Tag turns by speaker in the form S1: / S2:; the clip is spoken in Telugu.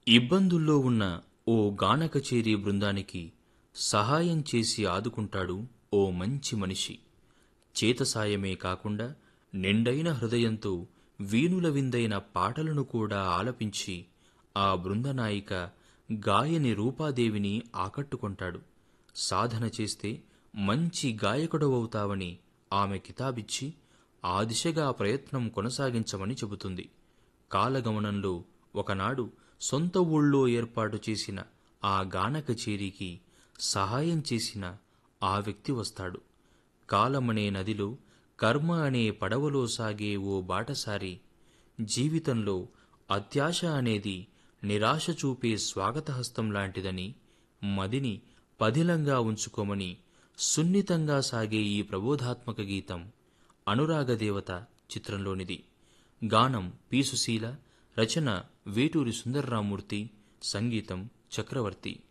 S1: ఇబ్బందుల్లో ఉన్న ఓ గాన కచేరీ బృందానికి సహాయం చేసి ఆదుకుంటాడు ఓ మంచి మనిషి చేతసాయమే కాకుండా నిండైన హృదయంతో వీణుల విందైన పాటలను కూడా ఆలపించి ఆ బృందనాయిక గాయని రూపాదేవిని ఆకట్టుకొంటాడు సాధన చేస్తే మంచి గాయకుడవవుతావని ఆమె కితాబిచ్చి ఆ దిశగా ప్రయత్నం కొనసాగించమని చెబుతుంది కాలగమనంలో ఒకనాడు సొంత ఊళ్ళో ఏర్పాటు చేసిన ఆ గాన కచేరీకి సహాయం చేసిన ఆ వ్యక్తి వస్తాడు కాలమనే నదిలో కర్మ అనే పడవలో సాగే ఓ బాటసారి జీవితంలో అత్యాశ అనేది నిరాశ చూపే స్వాగతహస్తం లాంటిదని మదిని పదిలంగా ఉంచుకోమని సున్నితంగా సాగే ఈ ప్రబోధాత్మక గీతం అనురాగదేవత చిత్రంలోనిది గానం పి సుశీల రచన వేటూరి సుందర్రామూర్తి సంగీతం చక్రవర్తి